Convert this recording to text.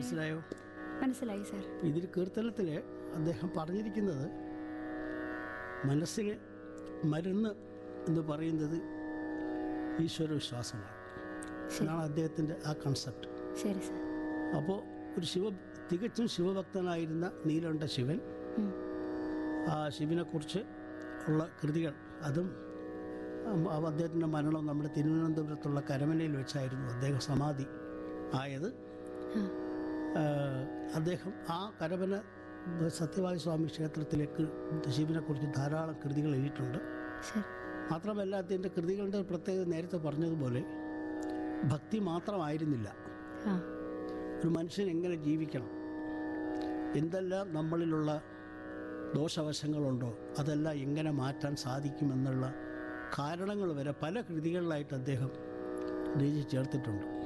മനസ്സിലായോ മനസ്സിലായി സാർ ഇതിൽ കീർത്തനത്തിൽ അദ്ദേഹം പറഞ്ഞിരിക്കുന്നത് മനസ്സിന് മരുന്ന് എന്ന് പറയുന്നത് ഈശ്വര വിശ്വാസമാണ് ശരി എന്നാണ് അദ്ദേഹത്തിൻ്റെ ആ കൺസെപ്റ്റ് ശരി സാർ അപ്പോൾ ഒരു ശിവ തികച്ചും ശിവഭക്തനായിരുന്ന നീലകണ്ഠ ശിവൻ ഉം. ആ ശിവനെക്കുറിച്ച് ഉള്ള കൃതികൾ അതും ഉം, ആ അദ്ദേഹത്തിൻ്റെ മരണം നമ്മുടെ തിരുവനന്തപുരത്തുള്ള കരമനയിൽ വെച്ചായിരുന്നു അദ്ദേഹം സമാധി ആയത് ആ ആ, അദ്ദേഹം ആ കരമന സത്യവായ സ്വാമി ക്ഷേത്രത്തിലേക്ക് ശിവനെക്കുറിച്ച് ധാരാളം കൃതികൾ എഴുതിയിട്ടുണ്ട് ശരി മാത്രമല്ല അദ്ദേഹത്തിൻ്റെ കൃതികളുടെ പ്രത്യേകത നേരത്തെ പറഞ്ഞതുപോലെ ഭക്തി മാത്രമായിരുന്നില്ല ആ ഒരു മനുഷ്യൻ എങ്ങനെ ജീവിക്കണം എന്തെല്ലാം നമ്മളിലുള്ള ദോഷവശങ്ങളുണ്ടോ അതെല്ലാം എങ്ങനെ മാറ്റാൻ സാധിക്കുമെന്നുള്ള കാരണങ്ങൾ വരെ പല കൃതികളിലായിട്ട് അദ്ദേഹം രചിച്ച് ചേർത്തിട്ടുണ്ട്